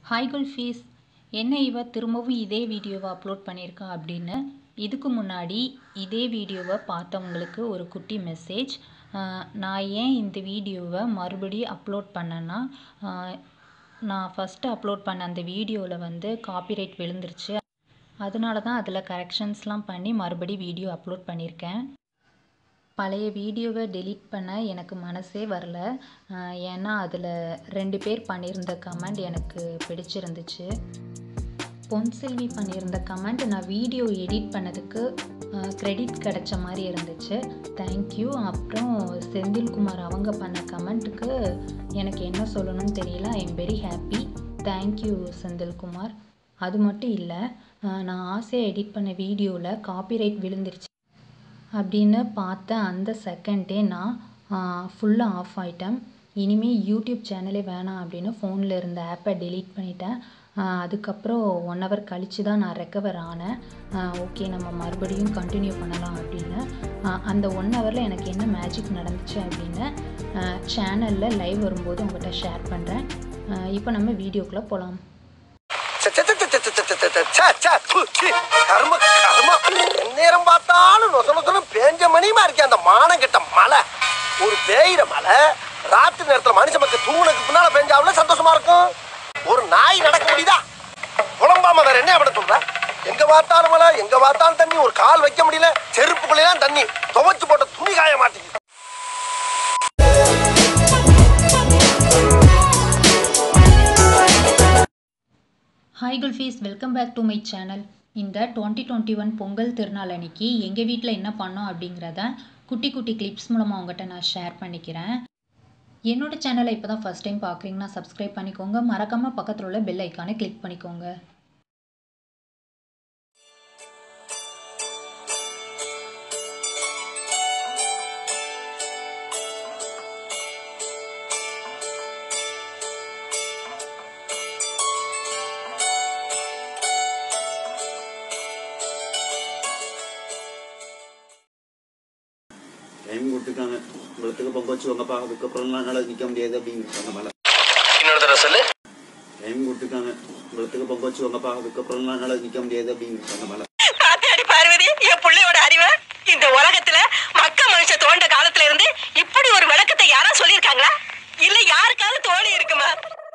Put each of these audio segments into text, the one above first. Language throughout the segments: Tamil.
ஹாய் குல்ஃபீஸ் என்ன இவ திரும்பவும் இதே வீடியோவை அப்லோட் பண்ணியிருக்கா அப்படின்னு இதுக்கு முன்னாடி இதே வீடியோவை பார்த்தவங்களுக்கு ஒரு குட்டி மெசேஜ் நான் ஏன் இந்த வீடியோவை மறுபடியும் அப்லோட் பண்ணேன்னா ஆஹ், நான் ஃபஸ்ட்டு அப்லோட் பண்ண அந்த வீடியோவில் வந்து காப்பிரைட் விழுந்துருச்சு அதனால தான் அதில் கரெக்ஷன்ஸ்லாம் பண்ணி மறுபடி வீடியோ அப்லோட் பண்ணியிருக்கேன் பழைய வீடியோவை டெலீட் பண்ண எனக்கு மனசே வரல ஆஹ் ஏன்னா அதில் ரெண்டு பேர் பண்ணியிருந்த கமெண்ட் எனக்கு பிடிச்சிருந்துச்சு பொன்செல்வி பண்ணியிருந்த கமெண்ட் நான் வீடியோ எடிட் பண்ணதுக்கு க்ரெடிட் கிடைச்ச மாதிரி இருந்துச்சு தேங்க்யூ அப்புறம் செந்தில்குமார் அவங்க பண்ண கமெண்ட்டுக்கு எனக்கு என்ன சொல்லணும்னு தெரியல I am very happy thank you Senthilkumar அது மட்டும் இல்லை நான் ஆசையாக எடிட் பண்ண வீடியோவில் காப்பிரைட் விழுந்துருச்சு அப்படின்னு பார்த்த அந்த செகண்டே நான் ஃபுல்லாக ஆஃப் ஆயிட்டேன் இனிமேல் யூடியூப் சேனலே வேணாம் அப்படின்னு ஃபோனில் இருந்த ஆப்பை delete பண்ணிட்டேன் ஆஹ் அதுக்கப்புறம் ஒன் ஹவர் கழித்து தான் நான் ரெக்கவர் ஆனேன் ஓகே நம்ம மறுபடியும் கண்டினியூ பண்ணலாம் அப்படின்னு ஆஹ் அந்த ஒன் ஹவரில் எனக்கு என்ன மேஜிக் நடந்துச்சு அப்படின்னு சேனலில் லைவ் வரும்போது உங்கள்கிட்ட ஷேர் பண்ணுறேன் இப்போ நம்ம வீடியோக்குள்ளே போகலாம் ச்ச, ச்ச, ச்ச, ச்ச, ச்ச, ச்ச, ச்ச, ச்ச, ச்ச, ச்ச, ப்பு, சி, கர்ம கர்ம நேரம் பார்த்தாலும் நொச நொசனும் பேஞ்ச மணியுமா இருக்கே அந்த மானம் கெட்ட மழை ஒரு பேயிற மழை ராத்திரி நேரத்துல மனுஷ மக்கள் தூணுக்கு பின்னால பெஞ்சாவுல சந்தோஷமா இருக்கும் ஒரு நாய் நடக்க முடியுதா புலம்பாம வேற என்ன பண்ண சொல்ற எங்க பார்த்தாலும் மழை எங்க பார்த்தாலும் தண்ணி ஒரு கால் வைக்க முடியல செருப்புக்குள்ளேலாம் தண்ணி துவைச்சு போட்ட துணி காய மாட்டேங்குது hi kulfis welcome back to my channel இந்த டுவெண்ட்டி டுவெண்ட்டி ஒன் பொங்கல் திருநாள் அன்னைக்கு எங்கள் வீட்டில் என்ன பண்ணோம் அப்படிங்கிறத குட்டி குட்டி கிளிப்ஸ் மூலமாக உங்கள்கிட்ட நான் ஷேர் பண்ணிக்கிறேன் என்னோட சேனலை இப்போ தான் ஃபஸ்ட் டைம் பார்க்குறீங்கன்னா சப்ஸ்கிரைப் பண்ணிக்கோங்க மறக்காமல் பக்கத்தில் உள்ள பெல் ஐக்கானை கிளிக் பண்ணிக்கோங்க டைம் கொடுத்துருக்காங்க இவ்வளோத்துக்கு பொங்க வச்சுக்கோங்கப்பா அதுக்கப்புறம்லாம் என்னால் நிற்க முடியாது அப்படின்னு சொன்ன மேலே இன்னொரு தடவை சொல்லு டைம் கொடுத்துருக்காங்க இவ்வளோத்துக்கு பொங்க வச்சுக்கோங்கப்பா அதுக்கப்புறம்லாம் என்னால் நிற்க முடியாது அப்படின்னு சொன்ன மேலே காத்தாடி பார்வதி என் பிள்ளையோட அறிவை இந்த உலகத்துல மக்க மனுஷ தோண்ட காலத்துல இருந்து இப்படி ஒரு விளக்கத்தை யாரா சொல்லியிருக்காங்களா இல்ல யாருக்காவது தோணி இருக்குமா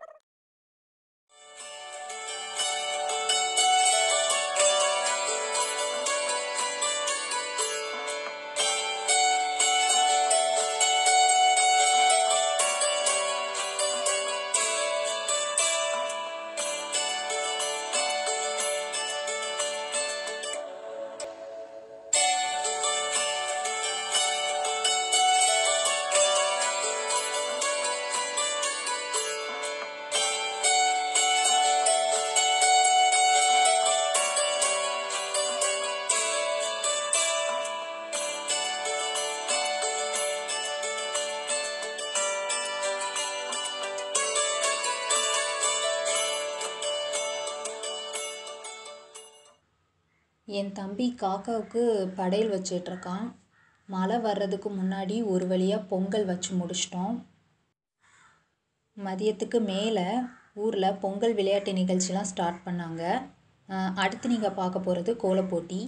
என் தம்பி காக்காவுக்கு படையல் வச்சிட்ருக்கான் மழை வர்றதுக்கு முன்னாடி ஒரு வழியாக பொங்கல் வச்சு முடிச்சிட்டோம் மதியத்துக்கு மேலே ஊரில் பொங்கல் விளையாட்டு நிகழ்ச்சிலாம் ஸ்டார்ட் பண்ணாங்க அஹ் அடுத்து நீங்கள் பார்க்க போகிறது கோலப்போட்டி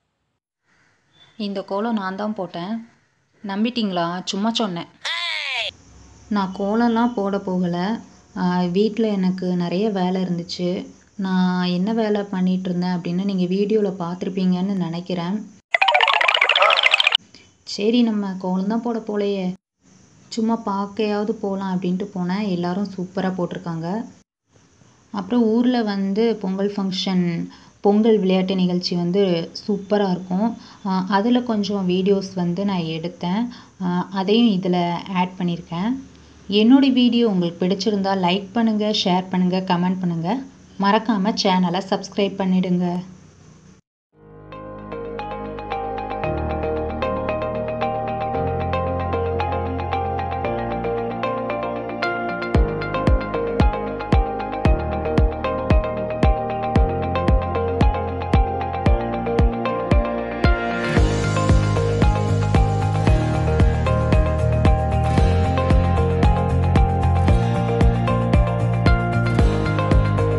இந்த கோலம் நான் தான் போட்டேன் நம்பிட்டீங்களா சும்மா சொன்னேன் நான் கோலம்லாம் போட போகலை வீட்டில் எனக்கு நிறைய வேலை இருந்துச்சு நான் என்ன வேலை பண்ணிகிட்டு இருந்தேன் அப்படின்னு நீங்கள் வீடியோவில் பார்த்துருப்பீங்கன்னு நினைக்கிறேன் சரி நம்ம கோலம் தான் போட போலையே சும்மா பார்க்கையாவது போகலாம் அப்படின்ட்டு போனேன் எல்லாரும் சூப்பராக போட்டிருக்காங்க அப்புறம் ஊரில் வந்து பொங்கல் ஃபங்க்ஷன் பொங்கல் விளையாட்டு நிகழ்ச்சி வந்து சூப்பராக இருக்கும் அதில் கொஞ்சம் வீடியோஸ் வந்து நான் எடுத்தேன் அஹ் அதையும் இதில் ஆட் பண்ணியிருக்கேன் என்னோடய வீடியோ உங்களுக்கு பிடிச்சிருந்தா லைக் பண்ணுங்கள் ஷேர் பண்ணுங்கள் கமெண்ட் பண்ணுங்கள் மறக்காமல் சேனலை சப்ஸ்கிரைப் பண்ணிடுங்க ஆ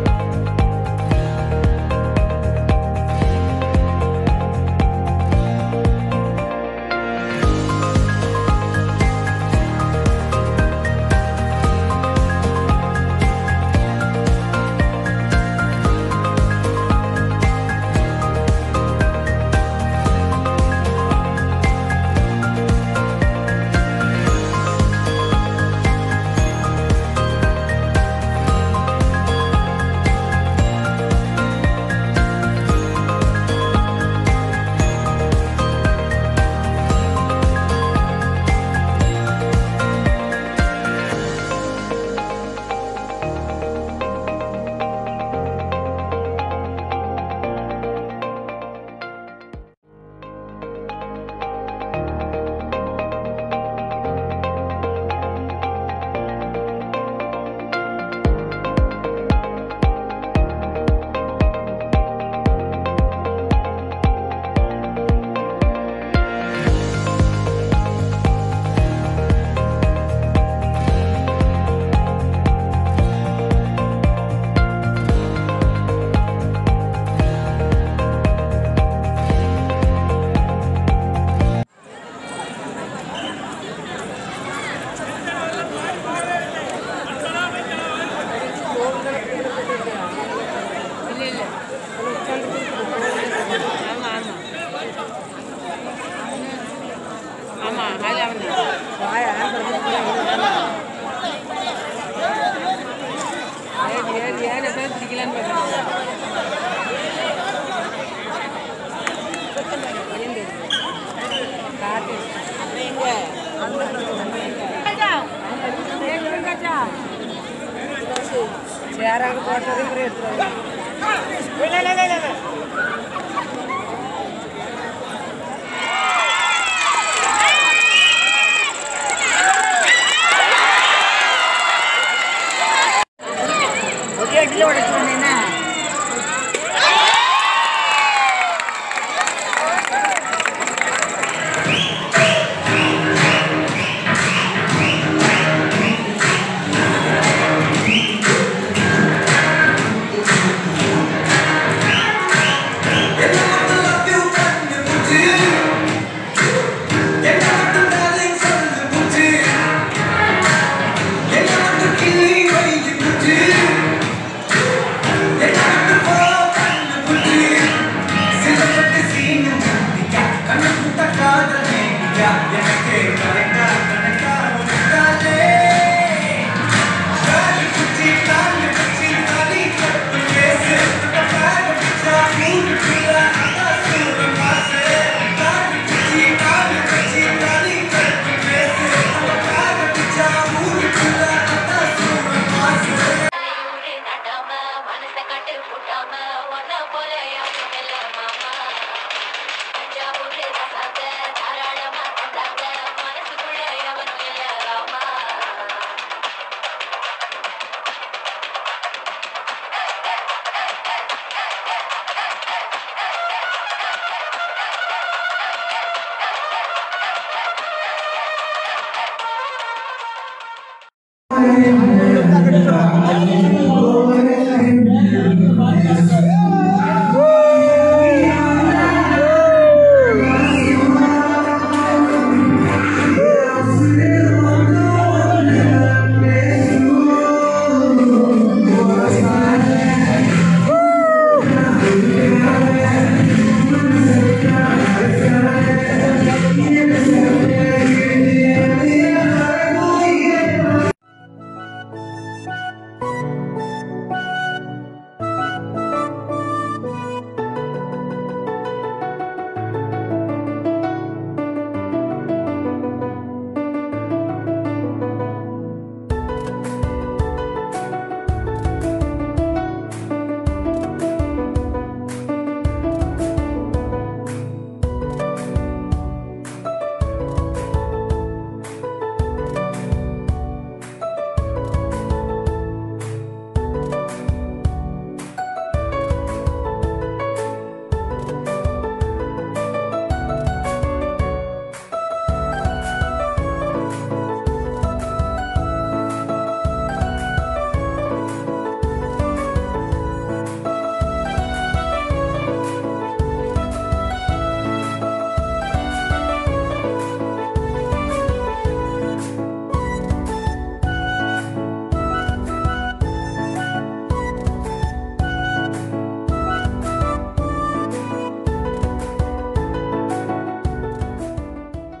சேராங்க போட்டது அப்புறம் எடுத்துருவாங்க ஒரே அடியில் உடைச்சிருவாங்க